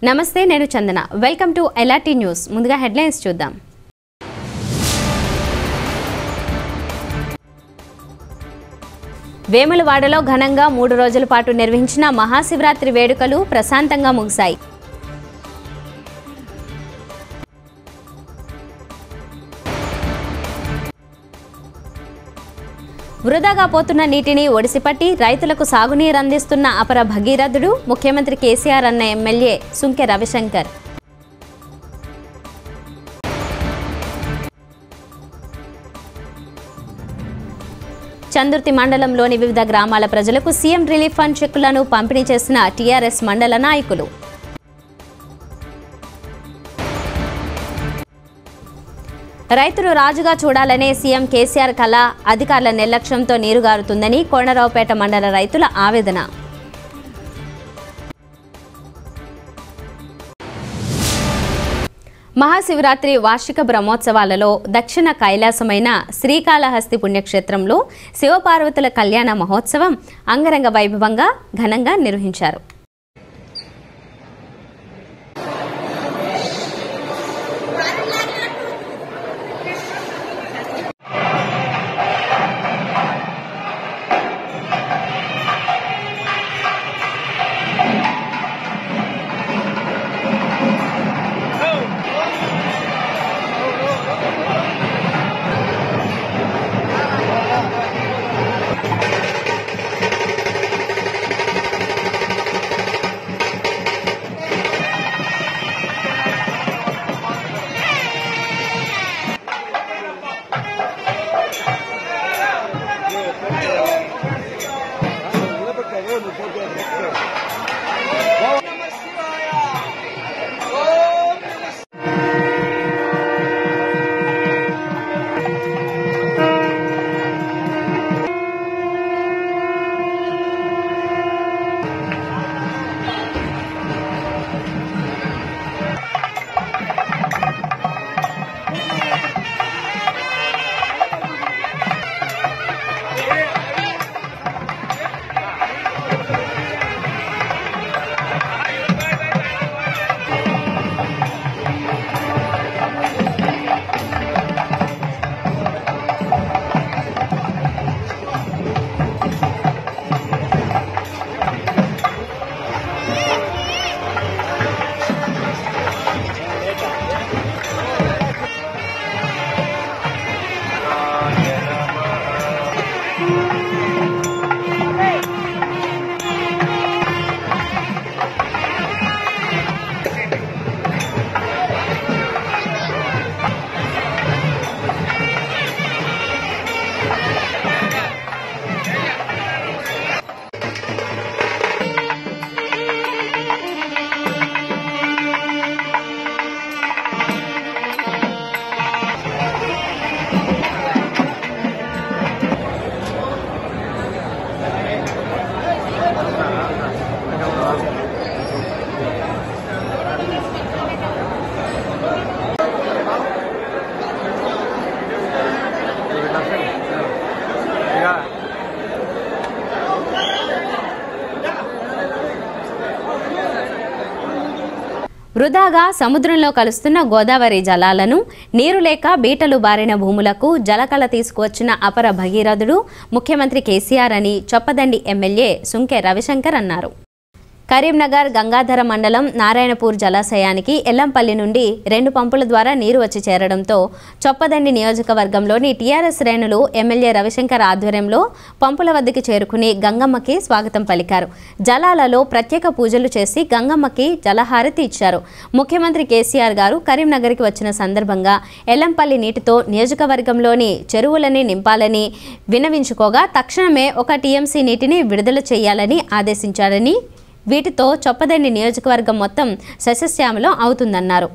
నమస్తే నేను Chandana welcome to ఎలాటీ న్యూస్ ముందుగా హెడ్లైన్స్ చూద్దాం వేములవాడలో ఘనంగా మూడు రోజుల పాటు నిర్వహించిన మహాశివరాత్రి వేడుకలు ప్రశాంతంగా ముగిశాయి వృధాగా పోతున్న నీటిని ఒడిసిపట్టి రైతులకు సాగునీరు అందిస్తున్న అపర భగీరథుడు ముఖ్యమంత్రి కేసీఆర్ అన్న ఎమ్మెల్యే సుంకె రవిశంకర్ చందుర్తి మండలంలోని వివిధ గ్రామాల ప్రజలకు సీఎం రిలీఫ్ ఫండ్ చెక్కులను పంపిణీ చేసిన టీఆర్ఎస్ మండల నాయకులు రైతులు రాజుగా చూడాలనే సీఎం కేసీఆర్ కళ అధికారుల నిర్లక్ష్యంతో నీరుగారుతుందని కొండరావుపేట మండల రైతుల ఆవేదన మహాశివరాత్రి వార్షిక బ్రహ్మోత్సవాలలో దక్షిణ కైలాసమైన శ్రీకాళహస్తి పుణ్యక్షేత్రంలో శివపార్వతుల కళ్యాణ మహోత్సవం అంగరంగ వైభవంగా ఘనంగా నిర్వహించారు వృధాగా సముద్రంలో కలుస్తున్న గోదావరి జలాలను నీరు లేక బీటలు బారిన భూములకు జలకళ తీసుకువచ్చిన అపర భగీరథుడు ముఖ్యమంత్రి కేసీఆర్ అని చొప్పదండి ఎమ్మెల్యే సుంకె రవిశంకర్ అన్నారు కరీంనగర్ గంగాధర మండలం నారాయణపూర్ జలాశయానికి ఎల్లంపల్లి నుండి రెండు పంపుల ద్వారా నీరు వచ్చి చేరడంతో చొప్పదండి నియోజకవర్గంలోని టీఆర్ఎస్ శ్రేణులు ఎమ్మెల్యే రవిశంకర్ ఆధ్వర్యంలో పంపుల వద్దకు చేరుకుని గంగమ్మకి స్వాగతం పలికారు జలాలలో ప్రత్యేక పూజలు చేసి గంగమ్మకి జలహారతి ఇచ్చారు ముఖ్యమంత్రి కేసీఆర్ గారు కరీంనగర్కి వచ్చిన సందర్భంగా ఎల్లంపల్లి నీటితో నియోజకవర్గంలోని చెరువులని నింపాలని వినవించుకోగా తక్షణమే ఒక టీఎంసీ నీటిని విడుదల చేయాలని ఆదేశించారని వీటితో చొప్పదండి నియోజకవర్గం మొత్తం సస్యశ్యామలం అవుతుందన్నారు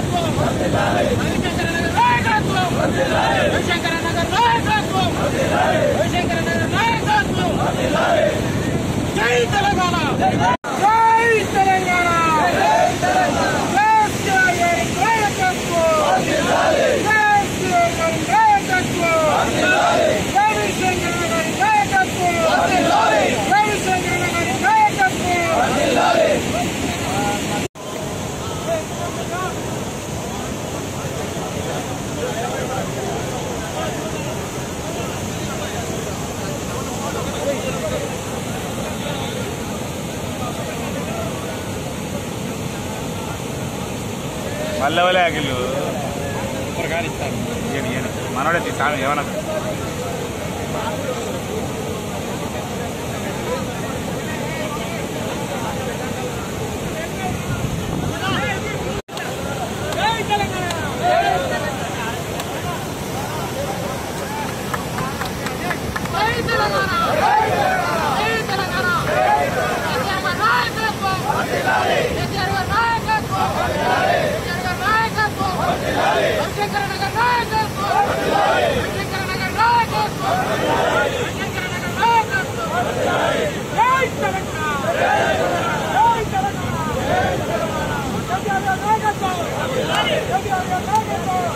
నాయకత్వం రవిశంకర నగర్ నాయకత్వం రవిశంకర నగర్ నాయకత్వం రవిశంకర నగర్ నాయకత్వం జై తెలంగాణ జై తెలంగాణ కేసీఆర్ గారి నాయకత్వం కేసీఆర్ గారి నాయకత్వం రవిశంకర గారి నాయకత్వం రవిశంకర గారి నాయకత్వం మల్లెవలే అగిళ్ళు ఈయన ఈయన మనోడే తీసాను ఏమన్నా జై తెలంగాణ జై తెలంగాణ జై తెలంగాణ కేసీఆర్ గారి నాయకత్వం కేసీఆర్ గారి నాయకత్వం కేసీఆర్ గారి నాయకత్వం రవిశంకర నగర్ నాయకత్వం రవిశంకర నగర్ నాయకత్వం రవిశంకర నగర్ నాయకత్వం జై తెలంగాణ జై తెలంగాణ కేసీఆర్ గారి నాయకత్వం కేసీఆర్ గారి నాయకత్వం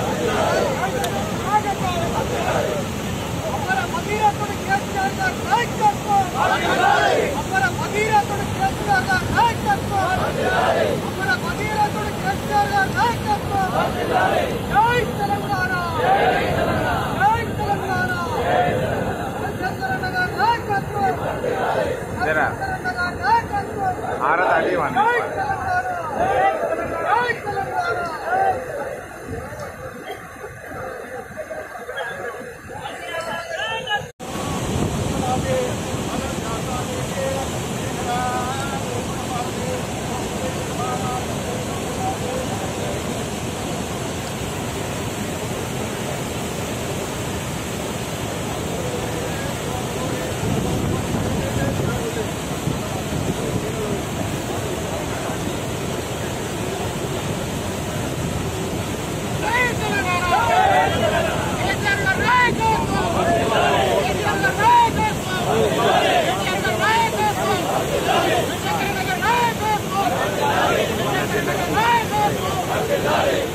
నాయకత్వం అమర భగీరథుడి కేసీఆర్ గారి నాయకత్వం అమర భగీరథుడి కేసీఆర్ గారి నాయకత్వం అమర భగీరథుడి కేసీఆర్ గారి నాయకత్వం జై తెలంగాణ జై తెలంగాణ చంద్ర నగర్ నాయకత్వం జరా చంద్ర నగర్ నాయకత్వం ఆరద అడి వాడిని. జై తెలంగాణ జై తెలంగాణ జై తెలంగాణ కేసీఆర్ గారి నాయకత్వం కేసీఆర్ గారి నాయకత్వం కేసీఆర్ గారి నాయకత్వం చంద్ర నగర్ నాయకత్వం చంద్ర నగర్ నాయకత్వం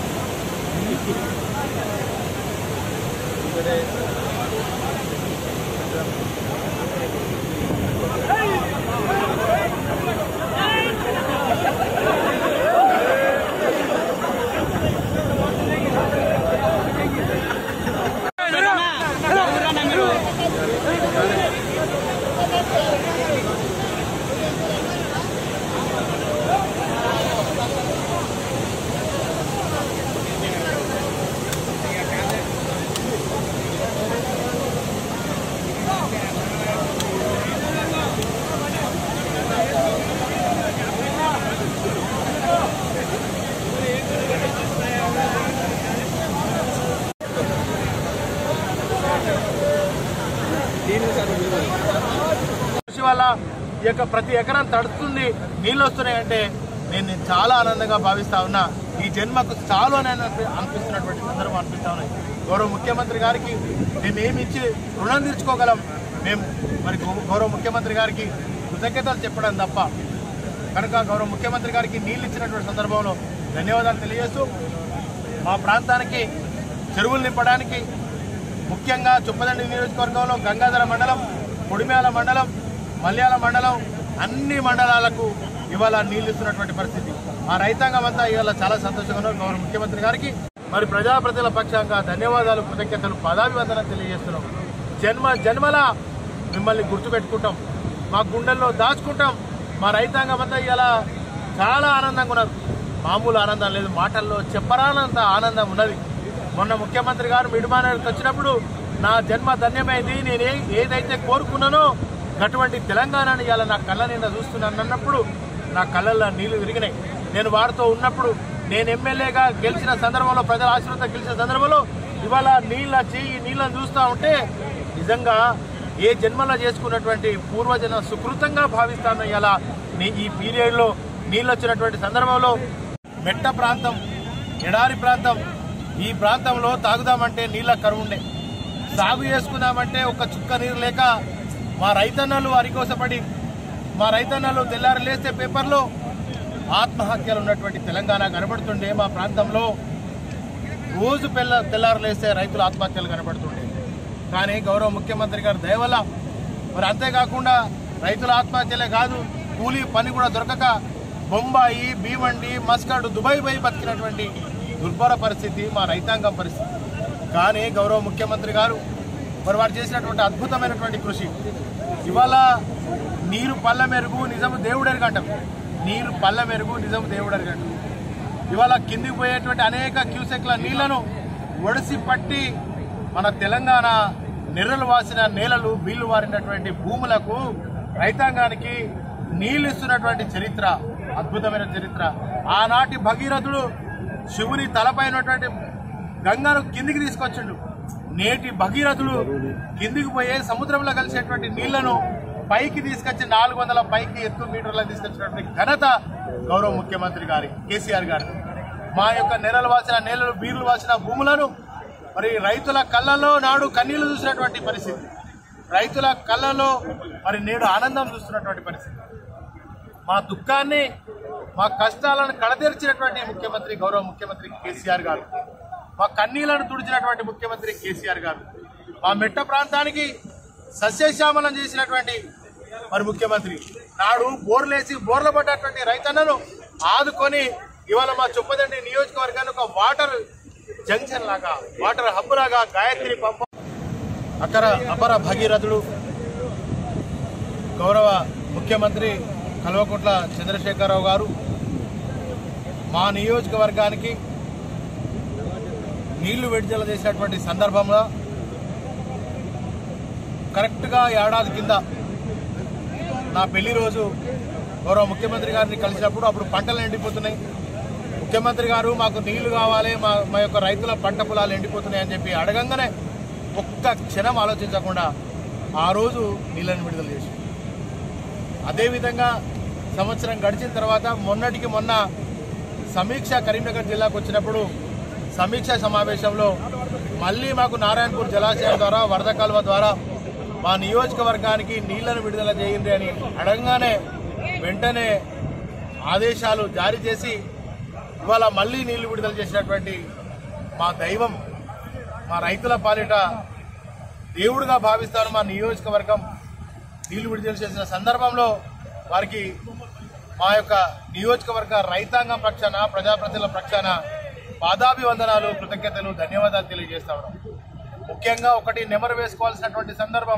కృషి వల్ల ఈ యొక్క ప్రతి ఎకరం తడుస్తుంది నీళ్ళు వస్తున్నాయంటే నేను నేను చాలా ఆనందంగా భావిస్తా ఉన్నా ఈ జన్మకు చాలు అని అనిపి- అనిపిస్తున్నటువంటి సందర్భం అనిపిస్తా ఉన్నాయి గౌరవ ముఖ్యమంత్రి గారికి మేము ఏమి ఇచ్చి రుణం తీర్చుకోగలం మేము మరి గౌ- గౌరవ ముఖ్యమంత్రి గారికి కృతజ్ఞతలు చెప్పడం తప్ప కనుక గౌరవ ముఖ్యమంత్రి గారికి నీళ్ళు ఇచ్చినటువంటి సందర్భంలో ధన్యవాదాలు తెలియజేస్తూ మా ప్రాంతానికి చెరువులు నింపడానికి ముఖ్యంగా చుప్పదండి నియోజకవర్గంలో గంగాధర మండలం పొడిమేల మండలం మల్యాల మండలం అన్ని మండలాలకు ఇవాళ నీళ్లు ఇస్తున్నటువంటి పరిస్థితి ఆ రైతాంగం అంతా ఇవాళ చాలా సంతోషంగా ఉన్నారు గౌరవ ముఖ్యమంత్రి గారికి మరి ప్రజాప్రతినిధుల పక్షంగా ధన్యవాదాలు కృతజ్ఞతలు పదాభివందనం తెలియజేస్తున్నాం జన్మ జన్మల మిమ్మల్ని గుర్తుపెట్టుకుంటాం మా గుండెల్లో దాచుకుంటాం మా రైతాంగం అంతా ఇవాళ చాలా ఆనందంగా ఉన్నారు మామూలు ఆనందం లేదు మాటల్లో చెప్పరానంత ఆనందం ఉన్నది మొన్న ముఖ్యమంత్రి గారు మిడిమానకి వచ్చినప్పుడు నా జన్మ ధన్యమైంది నేను ఏ- ఏదైతే కోరుకున్నానో అటువంటి తెలంగాణని ఇవాళ నా కళ్ళ నిండా చూస్తున్నాను అన్నప్పుడు నా కళ్ళల్లో నీళ్లు విరిగినాయి నేను వారితో ఉన్నప్పుడు నేను ఎమ్మెల్యేగా గెలిచిన సందర్భంలో ప్రజల ఆశీర్వాదం గెలిచిన సందర్భంలో ఇవాళ నీళ్ళ చెయ్యి నీళ్ళని చూస్తూ ఉంటే నిజంగా ఏ జన్మలో చేసుకున్నటువంటి పూర్వజన సుకృతంగా భావిస్తాను ఇలా ఈ పీరియడ్లో నీళ్ళు వచ్చినటువంటి సందర్భంలో మెట్ట ప్రాంతం ఎడారి ప్రాంతం ఈ ప్రాంతంలో తాగుదామంటే నీళ్ళ కరువుండే సాగు చేసుకుందామంటే ఒక చుక్క నీరు లేక మా రైతన్నలు అరికోసపడి మా రైతన్నలు తెల్లారి లేస్తే పేపర్లో ఆత్మహత్యలు ఉన్నటువంటి తెలంగాణ కనబడుతుండే మా ప్రాంతంలో రోజు పిల్ల తెల్లారులేస్తే రైతుల ఆత్మహత్యలు కనబడుతుండే కానీ గౌరవ ముఖ్యమంత్రి గారి దయ వల్ల మరి అంతేకాకుండా రైతుల ఆత్మహత్యలే కాదు కూలీ పని కూడా దొరకక బొంబాయి భీమండి మస్కట్ దుబాయ్ పోయి బతికినటువంటి దుర్భర పరిస్థితి మా రైతాంగం పరిస్థితి కానీ గౌరవ ముఖ్యమంత్రి గారు మరి వారు చేసినటువంటి అద్భుతమైనటువంటి కృషి ఇవాళ నీరు పళ్ళ మెరుగు నిజము దేవుడెరగంటాం నీరు పళ్ళ మెరుగు నిజము దేవుడెరగంటాం ఇవాళ కిందికి పోయేటువంటి అనేక క్యూసెక్ల నీళ్లను ఒడిసి పట్టి మన తెలంగాణ నెర్రలు వాసిన నేలలు బీళ్లు వారినటువంటి భూములకు రైతాంగానికి నీళ్లు ఇస్తున్నటువంటి చరిత్ర అద్భుతమైన చరిత్ర ఆనాటి భగీరథుడు శివుని తలపైనటువంటి గంగను కిందికి తీసుకొచ్చిండు నేటి భగీరథుడు కిందికి పోయే సముద్రంలో కలిసేటువంటి నీళ్లను పైకి తీసుకొచ్చి నాలుగు వందల పైకి ఎత్తు మీటర్లకు తీసుకొచ్చినటువంటి ఘనత గౌరవ ముఖ్యమంత్రి గారి కేసీఆర్ గారి మా యొక్క నెలలు వాసిన నేలలు బీర్లు వాసిన భూములను మరి రైతుల కళ్ళలో నాడు కన్నీళ్లు చూసినటువంటి పరిస్థితి రైతుల కళ్ళలో మరి నేడు ఆనందం చూస్తున్నటువంటి పరిస్థితి మా దుఃఖాన్ని మా కష్టాలను కడతీర్చినటువంటి ముఖ్యమంత్రి గౌరవ ముఖ్యమంత్రి కేసీఆర్ గారు మా కన్నీళ్లను తుడిచినటువంటి ముఖ్యమంత్రి కేసీఆర్ గారు మా మెట్ట ప్రాంతానికి సస్యశ్యామలం చేసినటువంటి మరి ముఖ్యమంత్రి నాడు బోర్లేసి బోర్ల పడ్డటువంటి రైతన్నను ఆదుకొని ఇవాళ మా చొప్పదండి నియోజకవర్గాన్ని ఒక వాటర్ జంక్షన్ లాగా వాటర్ హబ్ లాగా గాయత్రి పంప అక్కడ అపర భగీరథుడు గౌరవ ముఖ్యమంత్రి కల్వకుంట్ల చంద్రశేఖరరావు గారు మా నియోజకవర్గానికి నీళ్లు విడుదల చేసినటువంటి సందర్భంలో కరెక్ట్గా ఏడాది కింద నా పెళ్లి రోజు గౌరవ ముఖ్యమంత్రి గారిని కలిసినప్పుడు అప్పుడు పంటలు ఎండిపోతున్నాయి ముఖ్యమంత్రి గారు మాకు నీళ్లు కావాలి మా మా యొక్క రైతుల పంట పొలాలు ఎండిపోతున్నాయి అని చెప్పి అడగంగానే ఒక్క క్షణం ఆలోచించకుండా ఆ రోజు నీళ్ళని విడుదల చేసి అదేవిధంగా సంవత్సరం గడిచిన తర్వాత మొన్నటికి మొన్న సమీక్ష కరీంనగర్ జిల్లాకు వచ్చినప్పుడు సమీక్ష సమావేశంలో మళ్ళీ మాకు నారాయణపూర్ జలాశయం ద్వారా వరద కాలువ ద్వారా మా నియోజకవర్గానికి నీళ్లను విడుదల చేయండి అని అడగగానే వెంటనే ఆదేశాలు జారీ చేసి ఇవాళ మళ్ళీ నీళ్లు విడుదల చేసినటువంటి మా దైవం మా రైతుల పాలిట దేవుడిగా భావిస్తాను మా నియోజకవర్గం నీళ్లు విడుదల చేసిన సందర్భంలో వారికి మా యొక్క నియోజకవర్గ రైతాంగం పక్షాన ప్రజాప్రతినిధుల పక్షాన పాదాభివందనాలు కృతజ్ఞతలు ధన్యవాదాలు తెలియజేస్తా ఉన్నాం ముఖ్యంగా ఒకటి నెమరు వేసుకోవాల్సినటువంటి సందర్భం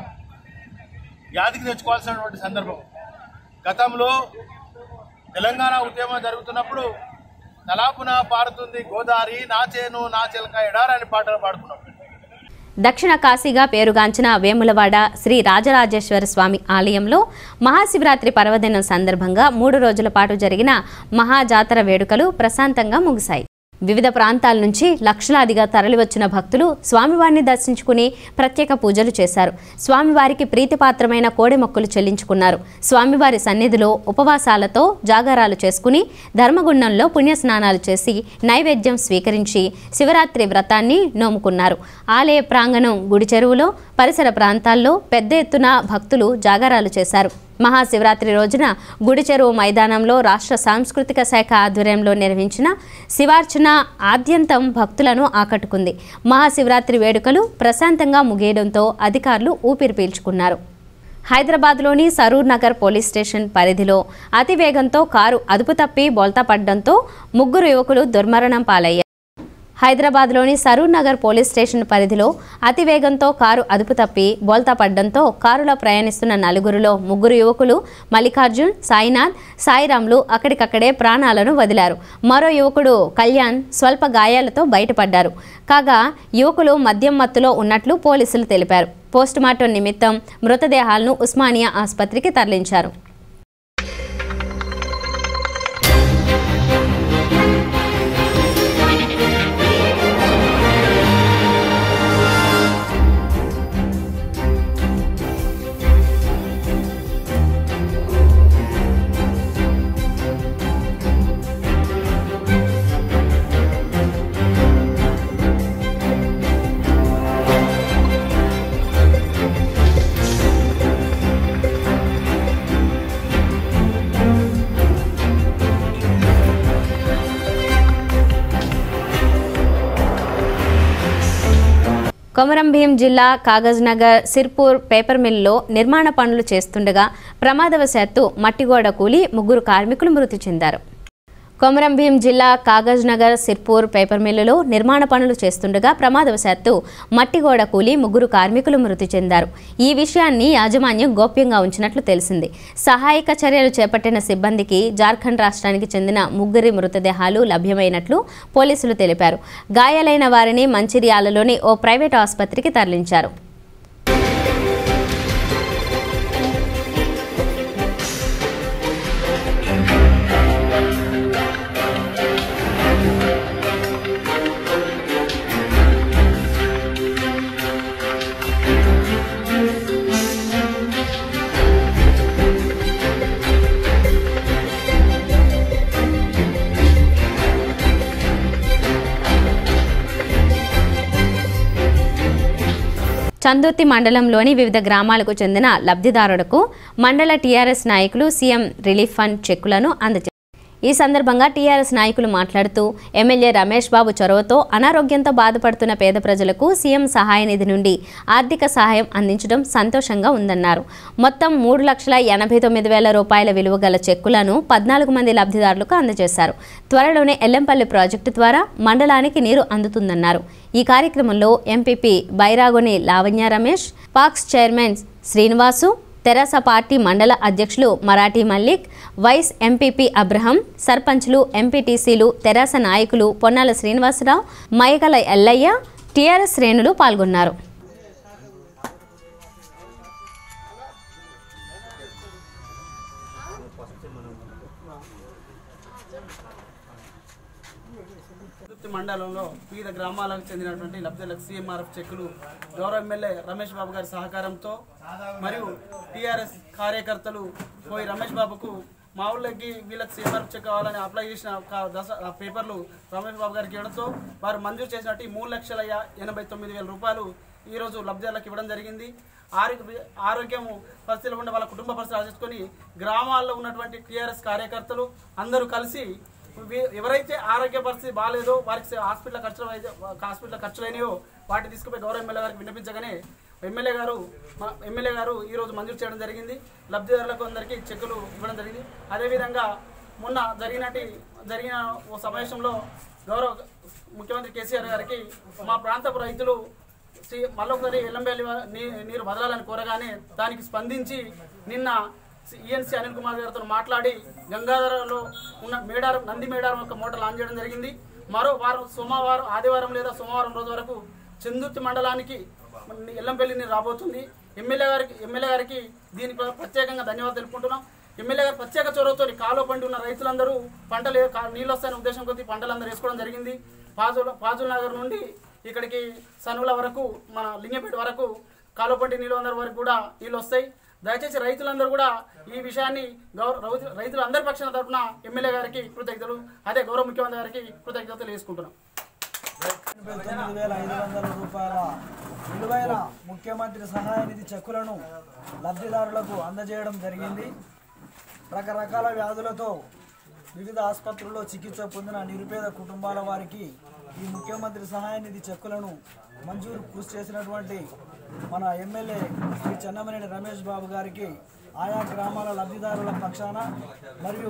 యాదికి తెచ్చుకోవాల్సినటువంటి సందర్భం గతంలో తెలంగాణ ఉద్యమం జరుగుతున్నప్పుడు తలాపున పారుతుంది గోదావరి నా చేను నా చిలక ఎడారని పాటలు పాడుకున్నాం దక్షిణ కాశీగా పేరుగాంచిన వేములవాడ శ్రీ రాజరాజేశ్వర స్వామి ఆలయంలో మహాశివరాత్రి పర్వదినం సందర్భంగా మూడు రోజుల పాటు జరిగిన మహాజాతర వేడుకలు ప్రశాంతంగా ముగిశాయి వివిధ ప్రాంతాల నుంచి లక్షలాదిగా తరలివచ్చిన భక్తులు స్వామివారిని దర్శించుకుని ప్రత్యేక పూజలు చేశారు స్వామివారికి ప్రీతిపాత్రమైన కోడె మొక్కులు చెల్లించుకున్నారు స్వామివారి సన్నిధిలో ఉపవాసాలతో జాగారాలు చేసుకుని ధర్మగుండంలో పుణ్యస్నానాలు చేసి నైవేద్యం స్వీకరించి శివరాత్రి వ్రతాన్ని నోముకున్నారు ఆలయ ప్రాంగణం గుడి చెరువులో పరిసర ప్రాంతాల్లో పెద్ద ఎత్తున భక్తులు జాగారాలు చేశారు మహాశివరాత్రి రోజున గుడి చెరువు మైదానంలో రాష్ట్ర సాంస్కృతిక శాఖ ఆధ్వర్యంలో నిర్వహించిన శివార్చన ఆద్యంతం భక్తులను ఆకట్టుకుంది మహాశివరాత్రి వేడుకలు ప్రశాంతంగా ముగియడంతో అధికారులు ఊపిరి పీల్చుకున్నారు హైదరాబాద్లోని సరూర్ నగర్ పోలీస్ స్టేషన్ పరిధిలో అతివేగంతో కారు అదుపు తప్పి బోల్తా పడడంతో ముగ్గురు యువకులు దుర్మరణం పాలయ్యారు హైదరాబాద్లోని సరూర్ నగర్ పోలీస్ స్టేషన్ పరిధిలో అతివేగంతో కారు అదుపు తప్పి బోల్తా పడడంతో కారులో ప్రయాణిస్తున్న నలుగురిలో ముగ్గురు యువకులు మల్లికార్జున్ సాయినాథ్ సాయిరామ్లు అక్కడికక్కడే ప్రాణాలను వదిలారు మరో యువకుడు కళ్యాణ్ స్వల్ప గాయాలతో బయటపడ్డారు కాగా యువకులు మద్యం మత్తులో ఉన్నట్లు పోలీసులు తెలిపారు పోస్టుమార్టం నిమిత్తం మృతదేహాలను ఉస్మానియా ఆసుపత్రికి తరలించారు కొమరం భీం జిల్లా కాగజ్ నగర్ సిర్పూర్ పేపర్ మిల్లో నిర్మాణ పనులు చేస్తుండగా ప్రమాదవశాత్తు మట్టిగోడ కూలి ముగ్గురు కార్మికులు మృతి చెందారు కొమరం భీం జిల్లా కాగజ్ నగర్ సిర్పూర్ పేపర్ మిల్లులో నిర్మాణ పనులు చేస్తుండగా ప్రమాదవశాత్తు మట్టిగోడ కూలి ముగ్గురు కార్మికులు మృతి చెందారు ఈ విషయాన్ని యాజమాన్యం గోప్యంగా ఉంచినట్లు తెలిసింది సహాయక చర్యలు చేపట్టిన సిబ్బందికి జార్ఖండ్ రాష్ట్రానికి చెందిన ముగ్గురి మృతదేహాలు లభ్యమైనట్లు పోలీసులు తెలిపారు గాయాలైన వారిని మంచిర్యాలలోని ఓ ప్రైవేట్ ఆసుపత్రికి తరలించారు చందుర్తి మండలంలోని వివిధ గ్రామాలకు చెందిన లబ్ధిదారులకు మండల టీఆర్ఎస్ నాయకులు సీఎం రిలీఫ్ ఫండ్ చెక్కులను అందజేశారు ఈ సందర్భంగా టీఆర్ఎస్ నాయకులు మాట్లాడుతూ ఎమ్మెల్యే రమేష్ బాబు చొరవతో అనారోగ్యంతో బాధపడుతున్న పేద ప్రజలకు సీఎం సహాయ నిధి నుండి ఆర్థిక సహాయం అందించడం సంతోషంగా ఉందన్నారు మొత్తం మూడు లక్షల ఎనభై తొమ్మిది వేల రూపాయల విలువ గల చెక్కులను పద్నాలుగు మంది లబ్ధిదారులకు అందజేశారు త్వరలోనే ఎల్లంపల్లి ప్రాజెక్టు ద్వారా మండలానికి నీరు అందుతుందన్నారు ఈ కార్యక్రమంలో MPP Bairagoni Lavanya Ramesh PACS chairman Srinivasu తెరాస పార్టీ మండల అధ్యక్షులు Marathi Mallik vice MPP Abraham సర్పంచ్లు ఎంపీటీసీలు తెరాస నాయకులు పొన్నాల శ్రీనివాసరావు మైగల ఎల్లయ్య టీఆర్ఎస్ శ్రేణులు పాల్గొన్నారు తిరుపతి మండలంలో వివిధ గ్రామాలకు చెందినటువంటి లబ్ధిలకు సీఎంఆర్ఎఫ్ చెక్కులు గౌరవ ఎమ్మెల్యే రమేష్ బాబు గారి సహకారంతో మరియు టీఆర్ఎస్ కార్యకర్తలు పోయి రమేష్ బాబుకు మా ఊళ్ళకి వీళ్ళకి సీఎంఆర్ఎఫ్ చెక్ కావాలని అప్లై చేసిన ఒక దశ ఆ పేపర్లు రమేష్ బాబు గారికి ఇవ్వడంతో వారు మంజూరు చేసినట్టు ఈ మూడు లక్షల యా- ఎనభై తొమ్మిది వేల రూపాయలు ఈరోజు లబ్ధిదారులకు ఇవ్వడం జరిగింది ఆరోగ్య ఆరోగ్యం పరిస్థితులు ఉండే వాళ్ళ కుటుంబ పరిస్థితులు ఆలోచించుకొని గ్రామాల్లో ఉన్నటువంటి టీఆర్ఎస్ కార్యకర్తలు అందరూ కలిసి వీ- ఎవరైతే ఆరోగ్య పరిస్థితి బాగాలేదో వారికి హాస్పిటల్ ఖర్చులు అయితే హాస్పిటల్ ఖర్చులు అయినాయో వాటిని తీసుకుపోయి గౌరవ ఎమ్మెల్యే గారికి వినిపించగానే ఎమ్మెల్యే గారు మా ఎమ్మెల్యే గారు ఈ రోజు మంజూరు చేయడం జరిగింది లబ్ధిదారులకు అందరికీ చెక్కులు ఇవ్వడం జరిగింది అదేవిధంగా మొన్న జరిగినటి జరిగిన ఓ సమావేశంలో గౌరవ ముఖ్యమంత్రి కేసీఆర్ గారికి మా ప్రాంతపు రైతులు శ్రీ- మళ్ళొకసారి ఎల్లంబెల్లి నీరు వదలాలని కోరగానే దానికి స్పందించి నిన్న ఈఎన్సీ అనిల్ కుమార్ గారితో మాట్లాడి గంగాధరలో ఉన్న మేడారం నంది మేడారం యొక్క మోటార్ లాంచ్ చేయడం జరిగింది మరో వారం సోమవారం ఆదివారం లేదా సోమవారం రోజు వరకు చందుర్తి మండలానికి మన ఎల్లంపల్లి నీరు రాబోతుంది ఎమ్మెల్యే గారికి ఎమ్మెల్యే గారికి దీనికి ప్ర- ప్రత్యేకంగా ధన్యవాదాలు తెలుపుకుంటున్నాం ఎమ్మెల్యే గారు ప్రత్యేక చొరవతో కాలువ పండి ఉన్న రైతులందరూ పంటలు ఏ- కా- నీళ్ళు వస్తాయనే ఉద్దేశం కొద్దీ పంటలందరూ వేసుకోవడం జరిగింది పాజుల పాజుల్ నగర్ నుండి ఇక్కడికి సనుల వరకు మన లింగపేట వరకు కాలువపంటి నీళ్ళు అందరి వరకు కూడా నీళ్ళు వస్తాయి దయచేసి రైతులందరూ కూడా ఈ విషయాన్ని గౌరవ రౌతు- రైతులందరి పక్షాన తరపున ఎమ్మెల్యే గారికి కృతజ్ఞతలు అదే గౌరవ ముఖ్యమంత్రి గారికి కృతజ్ఞతలు వేసుకుంటున్నాం ఎనభై తొమ్మిది వేల ఐదు వందల రూపాయల విలువైన ముఖ్యమంత్రి సహాయ నిధి చెక్కులను లబ్ధిదారులకు అందజేయడం జరిగింది రకరకాల వ్యాధులతో వివిధ ఆసుపత్రుల్లో చికిత్స పొందిన నిరుపేద కుటుంబాల వారికి ఈ ముఖ్యమంత్రి సహాయ నిధి చెక్కులను మంజూరు కృషి చేసినటువంటి మన ఎమ్మెల్యే శ్రీ చెన్నమనేని రమేష్ బాబు గారికి ఆయా గ్రామాల లబ్ధిదారుల పక్షాన మరియు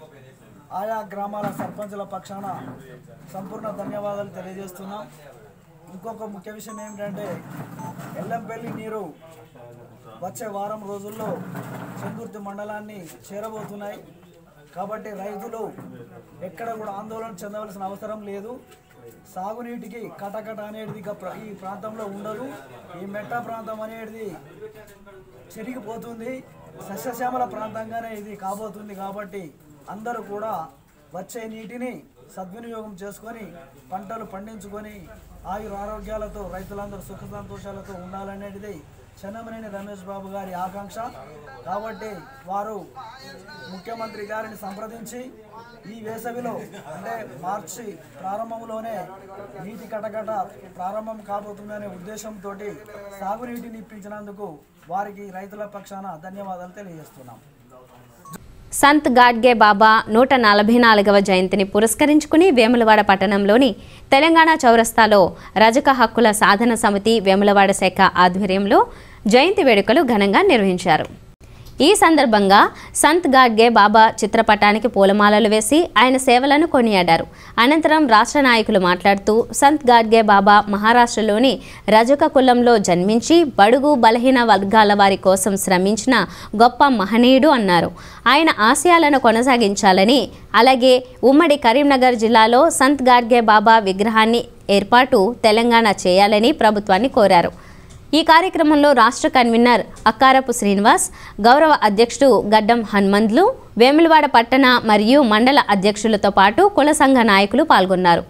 ఆయా గ్రామాల సర్పంచుల పక్షాన సంపూర్ణ ధన్యవాదాలు తెలియజేస్తున్నాం ఇంకొక ముఖ్య విషయం ఏమిటంటే ఎల్లంపల్లి నీరు వచ్చే వారం రోజుల్లో చందుర్తి మండలాన్ని చేరబోతున్నాయి కాబట్టి రైతులు ఎక్కడ కూడా ఆందోళన చెందవలసిన అవసరం లేదు సాగునీటికి కటకట అనేది ఇక ప్ర- ఈ ప్రాంతంలో ఉండదు ఈ మెట్ట ప్రాంతం అనేది చెరిగిపోతుంది సస్యశ్యామల ప్రాంతంగానే ఇది కాబోతుంది కాబట్టి అందరూ కూడా వచ్చే నీటిని సద్వినియోగం చేసుకొని పంటలు పండించుకొని ఆయుర ఆరోగ్యాలతో రైతులందరూ సుఖ సంతోషాలతో ఉండాలనేది చెన్నమనేని రమేష్ బాబు గారి ఆకాంక్ష కాబట్టి వారు ముఖ్యమంత్రి గారిని సంప్రదించి ఈ వేసవిలో అంటే మార్చి ప్రారంభంలోనే నీటి కటకట ప్రారంభం కాబోతుందనే ఉద్దేశంతో సాగునీటిని ఇప్పించినందుకు వారికి రైతుల పక్షాన ధన్యవాదాలు తెలియజేస్తున్నాం సంత్ గాడ్గే బాబా నూట నలభై నాలుగవ జయంతిని పురస్కరించుకుని వేములవాడ పట్టణంలోని తెలంగాణ చౌరస్తాలో రజక హక్కుల సాధన సమితి వేములవాడ శాఖ ఆధ్వర్యంలో జయంతి వేడుకలు ఘనంగా నిర్వహించారు ఈ సందర్భంగా సంత్ గాడ్గే బాబా చిత్రపటానికి పూలమాలలు వేసి ఆయన సేవలను కొనియాడారు అనంతరం రాష్ట్ర నాయకులు మాట్లాడుతూ సంత్ గాడ్గే బాబా మహారాష్ట్రలోని రజక కులంలో జన్మించి బడుగు బలహీన వర్గాల వారి కోసం శ్రమించిన గొప్ప మహనీయుడు అన్నారు ఆయన ఆశయాలను కొనసాగించాలని అలాగే ఉమ్మడి కరీంనగర్ జిల్లాలో సంత్ గాడ్గే బాబా విగ్రహాన్ని ఏర్పాటు తెలంగాణ చేయాలని ప్రభుత్వాన్ని కోరారు ఈ కార్యక్రమంలో రాష్ట్ర కన్వీనర్ అక్కారపు శ్రీనివాస్ గౌరవ అధ్యక్షుడు గడ్డం హనుమంతులు వేములవాడ పట్టణ మరియు మండల అధ్యక్షులతో పాటు కుల సంఘ నాయకులు పాల్గొన్నారు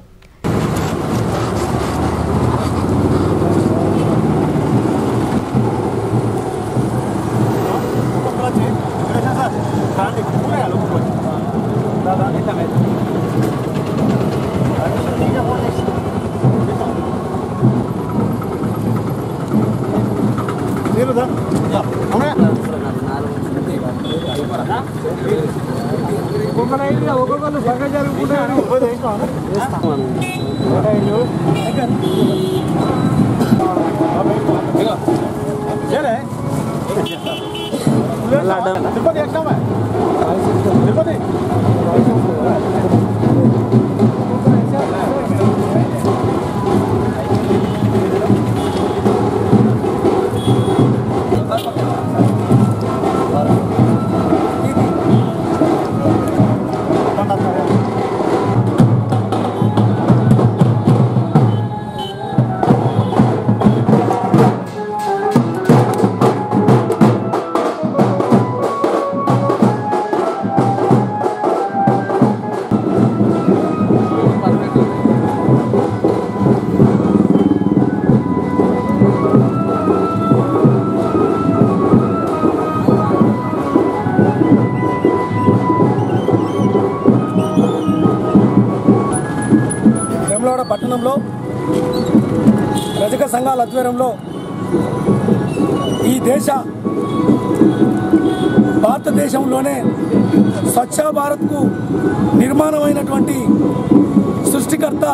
ఒక్కొక్కరు సంఘ జరుగుకుంటారు తిరుపతి ఎక్కినామా తిరుపతి వేములవాడ పట్టణంలో రజక సంఘాల ఆధ్వర్యంలో ఈ దేశ భారతదేశంలోనే స్వచ్ఛ భారత్కు నిర్మాణమైనటువంటి సృష్టికర్త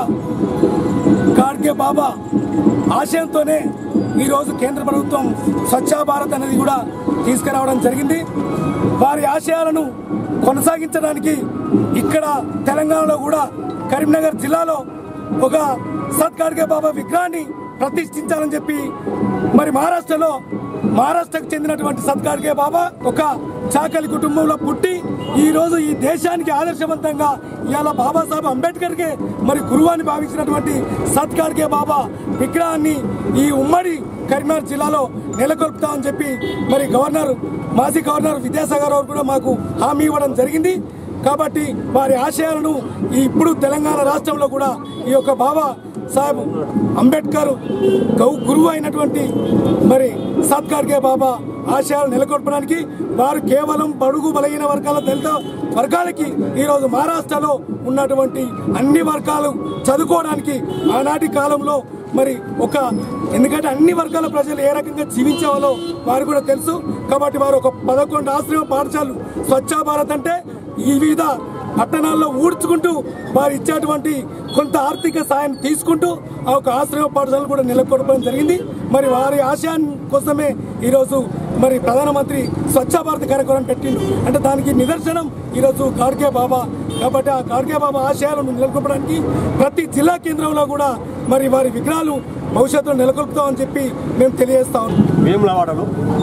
గాడ్గే బాబా ఆశయంతోనే ఈరోజు కేంద్ర ప్రభుత్వం స్వచ్ఛ భారత్ అనేది కూడా తీసుకురావడం జరిగింది వారి ఆశయాలను కొనసాగించడానికి ఇక్కడ తెలంగాణలో కూడా కరీంనగర్ జిల్లాలో ఒక సత్ గాడ్గే బాబా విగ్రహాన్ని ప్రతిష్ఠించాలని చెప్పి మరి మహారాష్ట్రలో మహారాష్ట్రకు చెందినటువంటి సత్ గాడ్గే బాబా ఒక చాకలి కుటుంబంలో పుట్టి ఈ రోజు ఈ దేశానికి ఆదర్శవంతంగా ఇవాళ బాబాసాహెబ్ అంబేద్కర్ కే మరి గురువాన్ని భావించినటువంటి సత్ గాడ్గే బాబా విగ్రహాన్ని ఈ ఉమ్మడి కరీంనగర్ జిల్లాలో నెలకొల్పుతామని చెప్పి మరి గవర్నర్ మాజీ గవర్నర్ విద్యాసాగర్ రావు కూడా మాకు హామీ ఇవ్వడం జరిగింది కాబట్టి వారి ఆశయాలను ఈ ఇప్పుడు తెలంగాణ రాష్ట్రంలో కూడా ఈ యొక్క బాబా సాహెబ్ అంబేద్కర్ గౌ గురువు అయినటువంటి మరి సత్ గాడ్గే బాబా ఆశయాలు నెలకొల్పడానికి వారు కేవలం బడుగు బలహీన వర్గాల దళిత వర్గాలకి ఈరోజు మహారాష్ట్రలో ఉన్నటువంటి అన్ని వర్గాలు చదువుకోవడానికి ఆనాటి కాలంలో మరి ఒక ఎందుకంటే అన్ని వర్గాల ప్రజలు ఏ రకంగా జీవించేవాళ్ళో వారు కూడా తెలుసు కాబట్టి వారు ఒక పదకొండు ఆశ్రమ పాఠశాలలు స్వచ్ఛ భారత్ అంటే ఈ వివిధ పట్టణాల్లో ఊడ్చుకుంటూ వారు ఇచ్చేటువంటి కొంత ఆర్థిక సాయం తీసుకుంటూ ఆ ఒక ఆశ్రమ పాఠశాలను కూడా నెలకొల్పడం జరిగింది మరి వారి ఆశయం కోసమే ఈరోజు మరి ప్రధానమంత్రి స్వచ్ఛ భారత్ కార్యక్రమం పెట్టిండు అంటే దానికి నిదర్శనం ఈరోజు గాడ్గే బాబా కాబట్టి ఆ గాడ్గే బాబా ఆశయాలను నెలకొల్పడానికి ప్రతి జిల్లా కేంద్రంలో కూడా మరి వారి విగ్రహాలు భవిష్యత్తులో నెలకొల్పుతామని చెప్పి మేము తెలియజేస్తా ఉన్నాం వేములవాడలో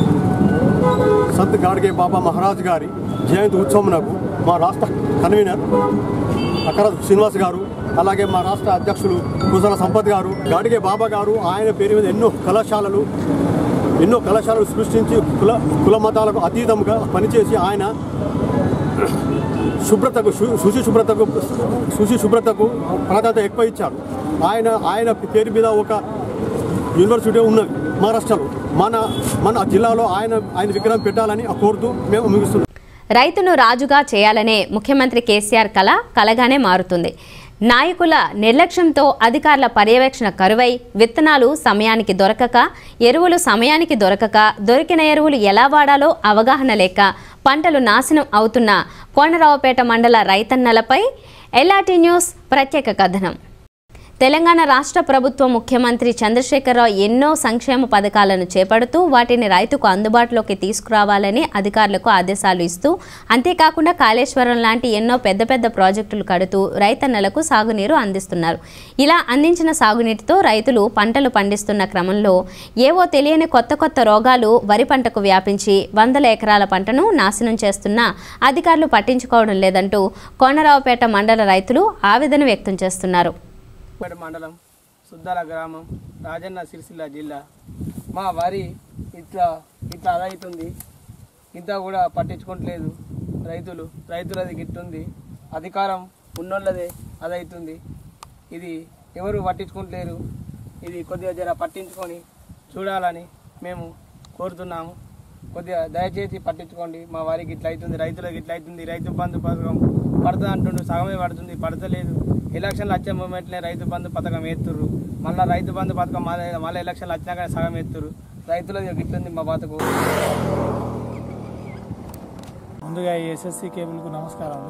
సంత్ గాడ్గే బాబా మహారాజ్ గారి జయంతి ఉత్సవమునకు మా రాష్ట్ర కన్వీనర్ అక్కడ శ్రీనివాస్ గారు అలాగే మా రాష్ట్ర అధ్యక్షులు కుసల సంపత్ గారు గాడిగే బాబా గారు ఆయన పేరు మీద ఎన్నో కళాశాలలు ఎన్నో కళాశాలలు సృష్టించి కుల కుల మతాలకు అతీతంగా పనిచేసి ఆయన శుభ్రతకు శు- శుచి శుభ్రతకు శుచి శుభ్రతకు ప్రాధాన్యత ఎక్కువ ఇచ్చారు ఆయన ఆయన పేరు మీద ఒక యూనివర్సిటీ ఉన్నది మహారాష్ట్రలో మన మన జిల్లాలో ఆయన ఆయన విగ్రహం పెట్టాలని కోరుతూ మేము ముగిస్తున్నాం రైతును రాజుగా చేయాలనే ముఖ్యమంత్రి కేసీఆర్ కళ కలగానే మారుతుంది నాయకుల నిర్లక్ష్యంతో అధికారుల పర్యవేక్షణ కరువై విత్తనాలు సమయానికి దొరకక ఎరువులు సమయానికి దొరకక దొరికిన ఎరువులు ఎలా వాడాలో అవగాహన లేక పంటలు నాశనం అవుతున్న కోనరావుపేట మండల రైతన్నలపై ఎల్ఆర్టీ న్యూస్ ప్రత్యేక కథనం తెలంగాణ రాష్ట్ర ప్రభుత్వ ముఖ్యమంత్రి చంద్రశేఖరరావు ఎన్నో సంక్షేమ పథకాలను చేపడుతూ వాటిని రైతుకు అందుబాటులోకి తీసుకురావాలని అధికారులకు ఆదేశాలు ఇస్తూ అంతేకాకుండా కాళేశ్వరం లాంటి ఎన్నో పెద్ద పెద్ద ప్రాజెక్టులు కడుతూ రైతన్నలకు సాగునీరు అందిస్తున్నారు ఇలా అందించిన సాగునీటితో రైతులు పంటలు పండిస్తున్న క్రమంలో ఏవో తెలియని కొత్త కొత్త రోగాలు వరి పంటకు వ్యాపించి వందల ఎకరాల పంటను నాశనం చేస్తున్న అధికారులు పట్టించుకోవడం లేదంటూ కోనరావుపేట మండల రైతులు ఆవేదన వ్యక్తం చేస్తున్నారు పేట మండలం సుద్దాల గ్రామం రాజన్న సిరిసిల్ల జిల్లా మా వరి ఇట్లా ఇట్లా అదవుతుంది ఇంత కూడా పట్టించుకోవట్లేదు రైతులు రైతులది గిట్టుంది అధికారం ఉన్నోళ్ళదే అదవుతుంది ఇది ఎవరు పట్టించుకుంటలేరు ఇది కొద్దిగా జర పట్టించుకొని చూడాలని మేము కోరుతున్నాము కొద్దిగా దయచేసి పట్టించుకోండి మా వారికి ఇట్లా అవుతుంది రైతులకు ఇట్లా అవుతుంది రైతు బంధు పథకం పడుతుంది అంటుండ్రు సగమే పడుతుంది పడతలేదు ఎలక్షన్లు వచ్చే మూమెంట్లే రైతు బంధు పథకం ఎత్తుర్రు మళ్ళీ రైతు బంధు పథకం మళ్ళీ మళ్ళీ ఎలక్షన్లు వచ్చినాక సగం ఎత్తురు రైతులది గిట్లుంది మా బతుకు ముందుగా ఈ ఎస్ఎస్సి కేబుల్కు నమస్కారములు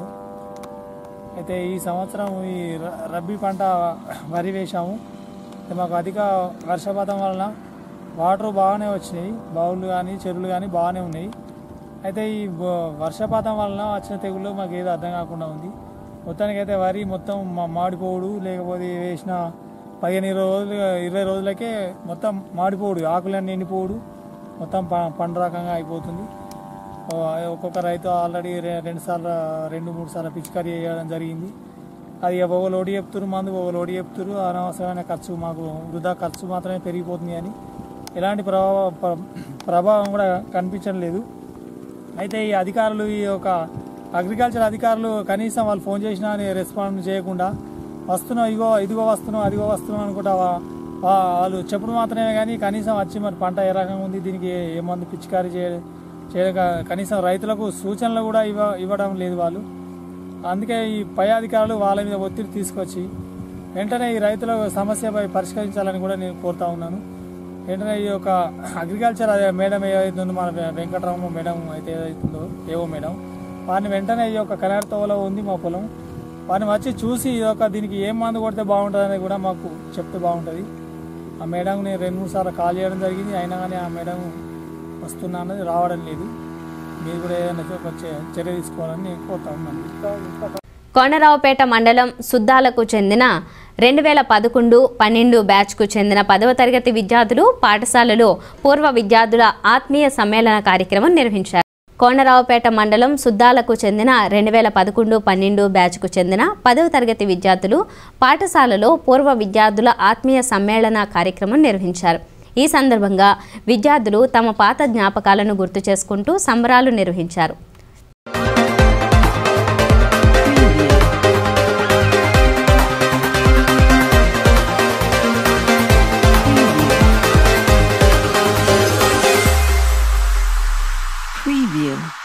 అయితే ఈ సంవత్సరం ఈ ర- రబ్బీ పంట వరి వేశాము అయితే మాకు అధిక వర్షపాతం వలన వాటర్ బాగానే వచ్చినాయి బావులు కానీ చెరువులు కానీ బాగానే ఉన్నాయి అయితే ఈ బ- వర్షపాతం వలన వచ్చిన తెగుళ్ళు మాకు ఏదో అర్థం కాకుండా ఉంది మొత్తానికి అయితే వరి మొత్తం మా- మాడిపోవుడు లేకపోతే వేసిన పదిహేను ఇరవై రోజులు ఇరవై రోజులకే మొత్తం మాడిపోవుడు ఆకులన్నీ ఎండిపోవుడు మొత్తం ప- పండు రకంగా అయిపోతుంది ఓ, ఒక్కొక్క రైతు ఆల్రెడీ రె- రెండు సార్లు రెండు మూడు సార్లు పిచికారీ చేయడం జరిగింది అది ఒక లోడి చెప్తున్నారు మందు ఒక లోడి చెప్తున్నారు అనవసరమైన ఖర్చు మాకు వృధా ఖర్చు మాత్రమే పెరిగిపోతుంది అని ఎలాంటి ప్రభావ ప్ర- ప్రభావం కూడా కనిపించడం లేదు అయితే ఈ అధికారులు ఈ యొక్క అగ్రికల్చర్ అధికారులు కనీసం వాళ్ళు ఫోన్ చేసినా అని రెస్పాండ్ చేయకుండా వస్తున్నాం ఇగో ఇదిగో వస్తున్నాం అదిగో వస్తున్నాం అనుకుంటా వా- వా- వాళ్ళు చెప్పుడు మాత్రమే కానీ కనీసం వచ్చి మరి పంట ఏ రకంగా ఉంది దీనికి ఏ- ఏ మందు పిచికారీ చేయ చేయక కనీసం రైతులకు సూచనలు కూడా ఇవ్వ ఇవ్వడం లేదు వాళ్ళు అందుకే ఈ పై అధికారులు వాళ్ళ మీద ఒత్తిడి తీసుకొచ్చి వెంటనే ఈ రైతుల సమస్యపై పరిష్కరించాలని కూడా నేను కోరుతా ఉన్నాను వెంటనే ఈ యొక్క అగ్రికల్చర్ అదే మేడం ఏదైతే ఉందో మన వె- వెంకటరామ మేడం అయితే ఏదైతుందో ఏవో మేడం వారిని వెంటనే ఈ యొక్క కనార్తోవలో ఉంది మా పొలం వారిని వచ్చి చూసి ఈ యొక్క దీనికి ఏం మందు కొడితే బాగుంటుంది అనేది కూడా మాకు చెప్తే బాగుంటుంది ఆ మేడం నేను రెండు మూడు సార్లు కాల్ చేయడం జరిగింది అయినా కానీ ఆ మేడం వస్తున్నా అన్నది రావడం లేదు మీరు కూడా ఏదైనా ఒక చే- చర్య తీసుకోవాలని నేను కోరుతా ఉన్నాను ఇంకా ఇంకా కోనరావుపేట మండలం సుద్దాలకు చెందిన రెండు వేల పదకొండు పన్నెండు బ్యాచ్కు చెందిన పదవ తరగతి విద్యార్థులు పాఠశాలలో పూర్వ విద్యార్థుల ఆత్మీయ సమ్మేళన కార్యక్రమం నిర్వహించారు కోనరావుపేట మండలం సుద్దాలకు చెందిన రెండు వేల పదకొండు పన్నెండు బ్యాచ్కు చెందిన పదవ తరగతి విద్యార్థులు పాఠశాలలో పూర్వ విద్యార్థుల ఆత్మీయ సమ్మేళన కార్యక్రమం నిర్వహించారు ఈ సందర్భంగా విద్యార్థులు తమ పాత జ్ఞాపకాలను గుర్తు చేసుకుంటూ సంబరాలు నిర్వహించారు Preview.